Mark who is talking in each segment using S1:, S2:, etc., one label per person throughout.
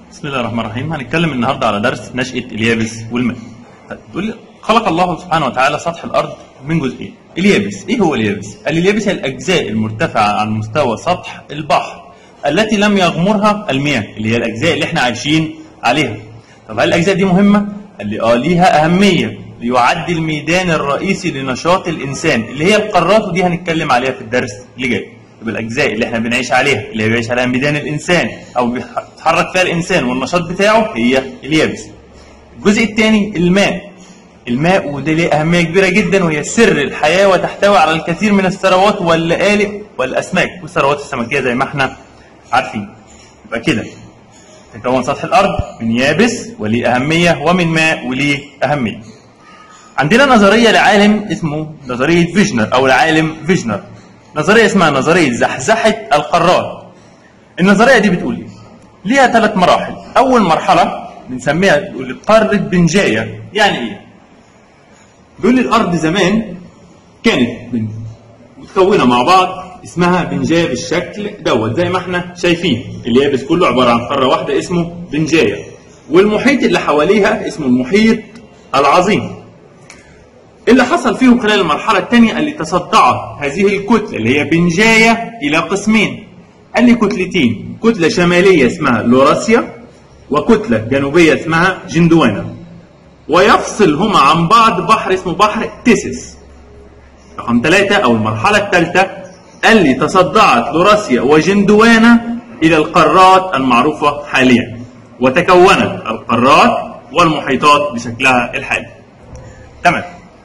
S1: بسم الله الرحمن الرحيم هنتكلم النهارده على درس نشأة اليابس والماء. طيب تقول لي خلق الله سبحانه وتعالى سطح الأرض من جزئين. اليابس، إيه هو اليابس؟ قال لي اليابس هي الأجزاء المرتفعة عن مستوى سطح البحر التي لم يغمرها المياه، اللي هي الأجزاء اللي إحنا عايشين عليها. طب هل الأجزاء دي مهمة؟ قال لي آه ليها أهمية ليعد الميدان الرئيسي لنشاط الإنسان اللي هي القارات ودي هنتكلم عليها في الدرس اللي جاي. يبقى الاجزاء اللي احنا بنعيش عليها اللي هي بيعيش عليها ميدان الانسان او بيتحرك فيها الانسان والنشاط بتاعه هي اليابس. الجزء الثاني الماء. الماء وده ليه اهميه كبيره جدا وهي سر الحياه وتحتوي على الكثير من الثروات واللآلئ والاسماك والثروات السمكيه زي ما احنا عارفين. يبقى كده تكون سطح الارض من يابس وليه اهميه ومن ماء وليه اهميه. عندنا نظريه لعالم اسمه نظريه فيجنر او العالم فيجنر نظريه اسمها نظريه زحزحه القارات. النظريه دي بتقول ايه؟ ليها ثلاث مراحل، اول مرحله بنسميها بتقول قاره بنجايه، يعني ايه؟ بيقول لي الارض زمان كانت بن- متكونه مع بعض اسمها بنجايه بالشكل دوت زي ما احنا شايفين اليابس كله عباره عن قاره واحده اسمه بنجايه والمحيط اللي حواليها اسمه المحيط العظيم اللي حصل فيهم خلال المرحلة الثانية اللي تصدعت هذه الكتلة اللي هي بنجاية إلى قسمين قال لي كتلتين كتلة شمالية اسمها لوراسيا وكتلة جنوبية اسمها جندوانا ويفصلهما عن بعض بحر اسمه بحر تيسيس رقم ثلاثة أو المرحلة الثالثة قال لي تصدعت لوراسيا وجندوانا إلى القارات المعروفة حاليا وتكونت القارات والمحيطات بشكلها الحالي تمام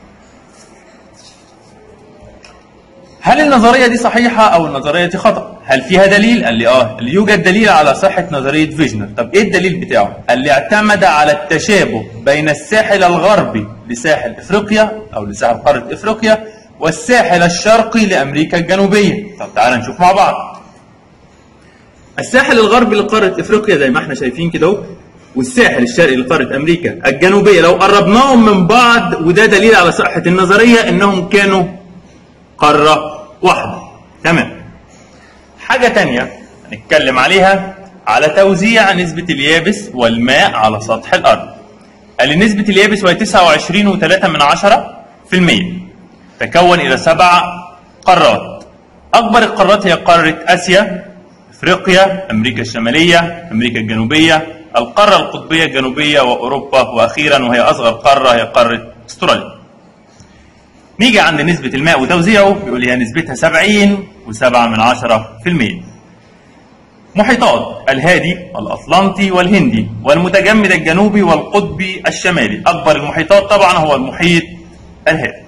S1: هل النظريه دي صحيحه او النظريه دي خطا هل فيها دليل قال لي اه اللي يوجد دليل على صحه نظريه فيجنر طب ايه الدليل بتاعه قال لي اعتمد على التشابه بين الساحل الغربي لساحل افريقيا او لساحل قاره افريقيا والساحل الشرقي لامريكا الجنوبيه طب تعال نشوف مع بعض الساحل الغربي لقاره افريقيا زي ما احنا شايفين كده اهو والساحل الشرقي لقاره امريكا الجنوبيه لو قربناهم من بعض وده دليل على صحه النظريه انهم كانوا قارة واحدة تمام حاجة تانية هنتكلم عليها على توزيع نسبة اليابس والماء على سطح الأرض قال لي نسبة اليابس وهي 29.3 من عشرة في المية تكون إلى سبع قارات أكبر القارات هي قارة آسيا أفريقيا أمريكا الشمالية أمريكا الجنوبية القارة القطبية الجنوبية وأوروبا وأخيرا وهي أصغر قارة هي قارة أستراليا نيجي عند نسبة الماء وتوزيعه بيقول هي نسبتها 70 و7 من عشرة في المية. محيطات الهادي الأطلنطي والهندي والمتجمد الجنوبي والقطبي الشمالي أكبر المحيطات طبعا هو المحيط الهادي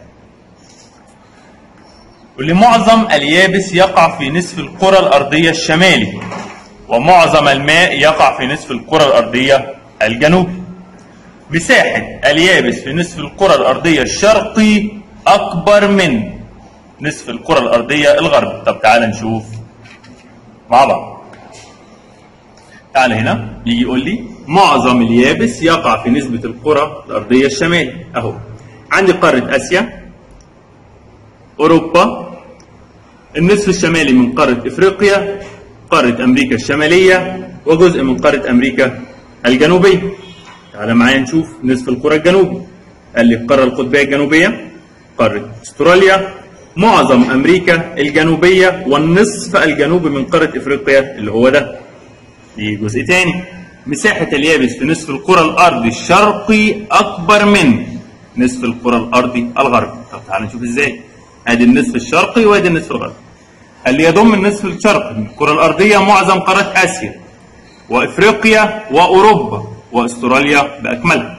S1: واللي معظم اليابس يقع في نصف الكرة الأرضية الشمالي ومعظم الماء يقع في نصف الكرة الأرضية الجنوبي مساحة اليابس في نصف الكرة الأرضية الشرقي أكبر من نصف الكرة الأرضية الغربي طب تعال نشوف مع بعض تعال هنا يجي يقول لي معظم اليابس يقع في نسبة الكرة الأرضية الشمالي أهو عندي قارة آسيا أوروبا النصف الشمالي من قارة إفريقيا قارة أمريكا الشمالية وجزء من قارة أمريكا الجنوبية تعال معايا نشوف نصف الكرة الجنوبي قال لي القارة القطبية الجنوبية قارة استراليا معظم امريكا الجنوبيه والنصف الجنوبي من قاره افريقيا اللي هو ده دي جزء تاني مساحه اليابس في نصف الكره الارضي الشرقي اكبر من نصف الكره الارضي الغربي طب تعالى نشوف ازاي ادي النصف الشرقي وادي النصف الغربي اللي يضم النصف الشرقي من الكره الارضيه معظم قارات اسيا وافريقيا واوروبا واستراليا باكملها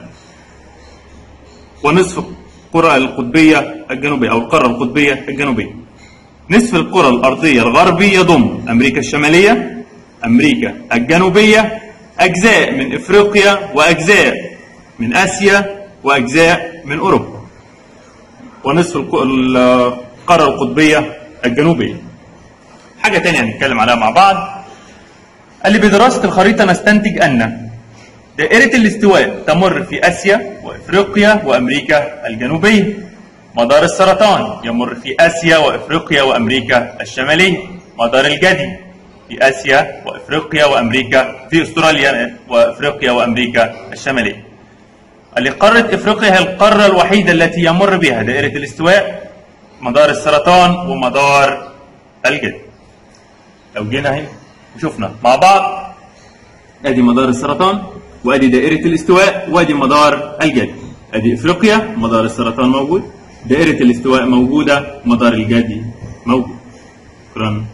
S1: ونصف القرى القطبية الجنوبية أو القارة القطبية الجنوبية. نصف القرى الأرضية الغربي يضم أمريكا الشمالية، أمريكا الجنوبية، أجزاء من إفريقيا وأجزاء من آسيا وأجزاء من أوروبا. ونصف الق- القارة القطبية الجنوبية. حاجة تانية هنتكلم عليها مع بعض. قال لي بدراسة الخريطة نستنتج أن دائرة الاستواء تمر في آسيا وإفريقيا وأمريكا الجنوبية مدار السرطان يمر في آسيا وإفريقيا وأمريكا الشمالية مدار الجدي في اسيا وافريقيا وامريكا في استراليا وافريقيا وامريكا الشماليه قال لي قاره افريقيا هي القاره الوحيده التي يمر بها دائره الاستواء مدار السرطان ومدار الجد لو جينا اهي وشفنا مع بعض ادي مدار السرطان وادي دائره الاستواء وادي مدار الجد ادي افريقيا مدار السرطان موجود دائره الاستواء موجوده مدار الجدي موجود شكرا